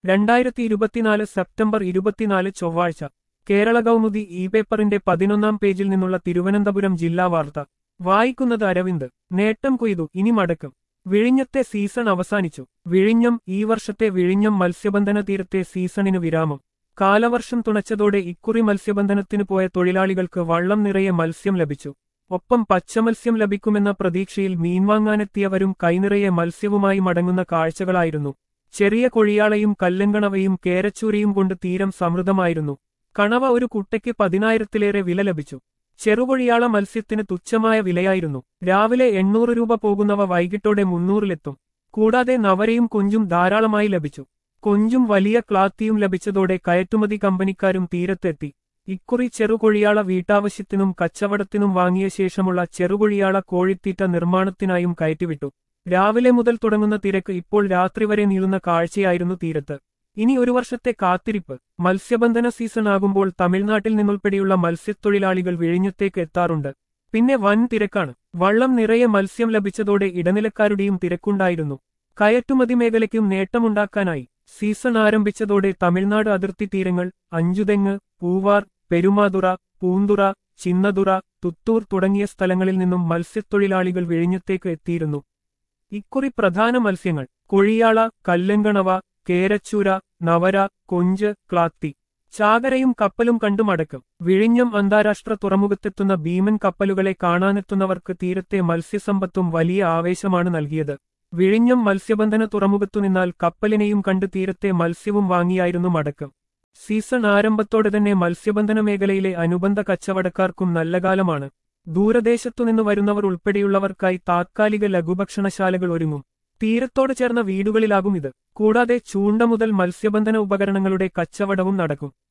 രണ്ടായിരത്തി ഇരുപത്തിനാല് സെപ്റ്റംബർ ഇരുപത്തിനാല് ചൊവ്വാഴ്ച കേരള കൗമുദി ഇ പേപ്പറിന്റെ പതിനൊന്നാം പേജിൽ നിന്നുള്ള തിരുവനന്തപുരം ജില്ലാ വാർത്ത വായിക്കുന്നത് അരവിന്ദ് നേട്ടം കൊയ്തു ഇനി മടക്കം വിഴിഞ്ഞത്തെ സീസൺ അവസാനിച്ചു വിഴിഞ്ഞം ഈ വർഷത്തെ വിഴിഞ്ഞം മത്സ്യബന്ധന തീരത്തെ സീസണിന് വിരാമം കാലവർഷം തുണച്ചതോടെ ഇക്കുറി മത്സ്യബന്ധനത്തിന് പോയ തൊഴിലാളികൾക്ക് വള്ളം നിറയെ മത്സ്യം ലഭിച്ചു ഒപ്പം പച്ചമത്സ്യം ലഭിക്കുമെന്ന പ്രതീക്ഷയിൽ മീൻ വാങ്ങാനെത്തിയവരും കൈനിറയെ മത്സ്യവുമായി മടങ്ങുന്ന കാഴ്ചകളായിരുന്നു ചെറിയ കൊഴിയാളയും കല്ലങ്കണവയും കേരച്ചൂരിയും കൊണ്ട് തീരം സമൃദ്ധമായിരുന്നു കണവ ഒരു കുട്ടയ്ക്ക് പതിനായിരത്തിലേറെ വില ലഭിച്ചു ചെറുകൊഴിയാള മത്സ്യത്തിന് തുച്ഛമായ വിലയായിരുന്നു രാവിലെ എണ്ണൂറ് രൂപ പോകുന്നവ വൈകിട്ടോടെ മുന്നൂറിലെത്തും കൂടാതെ നവരയും കൊഞ്ചും ധാരാളമായി ലഭിച്ചു കൊഞ്ചും വലിയ ക്ലാത്തിയും ലഭിച്ചതോടെ കയറ്റുമതി കമ്പനിക്കാരും തീരത്തെത്തി ഇക്കുറി ചെറുകൊഴിയാള വീട്ടാവശ്യത്തിനും കച്ചവടത്തിനും വാങ്ങിയ ശേഷമുള്ള ചെറുകൊഴിയാള കോഴിത്തീറ്റ നിർമ്മാണത്തിനായും കയറ്റിവിട്ടു രാവിലെ മുതൽ തുടങ്ങുന്ന തിരക്ക് ഇപ്പോൾ രാത്രി വരെ നീളുന്ന കാഴ്ചയായിരുന്നു തീരത്ത് ഇനി ഒരു വർഷത്തെ കാത്തിരിപ്പ് മത്സ്യബന്ധന സീസൺ ആകുമ്പോൾ തമിഴ്നാട്ടിൽ നിന്നുൾപ്പെടെയുള്ള മത്സ്യത്തൊഴിലാളികൾ വിഴിഞ്ഞത്തേക്ക് എത്താറുണ്ട് പിന്നെ വൻ തിരക്കാണ് വള്ളം നിറയെ മത്സ്യം ലഭിച്ചതോടെ ഇടനിലക്കാരുടെയും തിരക്കുണ്ടായിരുന്നു കയറ്റുമതി മേഖലയ്ക്കും നേട്ടമുണ്ടാക്കാനായി സീസൺ ആരംഭിച്ചതോടെ തമിഴ്നാട് അതിർത്തി തീരങ്ങൾ അഞ്ചുതെങ്ങ് പൂവാർ പെരുമാതുറ പൂന്തുറ ചിന്നതുറ തുത്തൂർ തുടങ്ങിയ സ്ഥലങ്ങളിൽ നിന്നും മത്സ്യത്തൊഴിലാളികൾ വിഴിഞ്ഞത്തേക്ക് എത്തിയിരുന്നു ഇക്കുറി പ്രധാന മത്സ്യങ്ങൾ കൊഴിയാള കല്ലങ്കണവ കേരച്ചൂര നവര കൊഞ്ച് ക്ലാത്തി ചാകരയും കപ്പലും കണ്ടുമടക്കും വിഴിഞ്ഞം അന്താരാഷ്ട്ര തുറമുഖത്തെത്തുന്ന ഭീമൻ കപ്പലുകളെ കാണാനെത്തുന്നവർക്ക് തീരത്തെ മത്സ്യസമ്പത്തും വലിയ ആവേശമാണ് നൽകിയത് വിഴിഞ്ഞം മത്സ്യബന്ധന തുറമുഖത്തു നിന്നാൽ കപ്പലിനെയും കണ്ട് തീരത്തെ മത്സ്യവും വാങ്ങിയായിരുന്നു മടക്കം സീസൺ ആരംഭത്തോടെ തന്നെ മത്സ്യബന്ധന മേഖലയിലെ അനുബന്ധ കച്ചവടക്കാർക്കും നല്ല കാലമാണ് ദൂരദേശത്തുനിന്ന് വരുന്നവർ ഉൾപ്പെടെയുള്ളവർക്കായി താത്കാലിക ലഘുഭക്ഷണശാലകൾ ഒരുങ്ങും തീരത്തോട് ചേർന്ന വീടുകളിലാകും ഇത് കൂടാതെ ചൂണ്ട മുതൽ മത്സ്യബന്ധന ഉപകരണങ്ങളുടെ കച്ചവടവും നടക്കും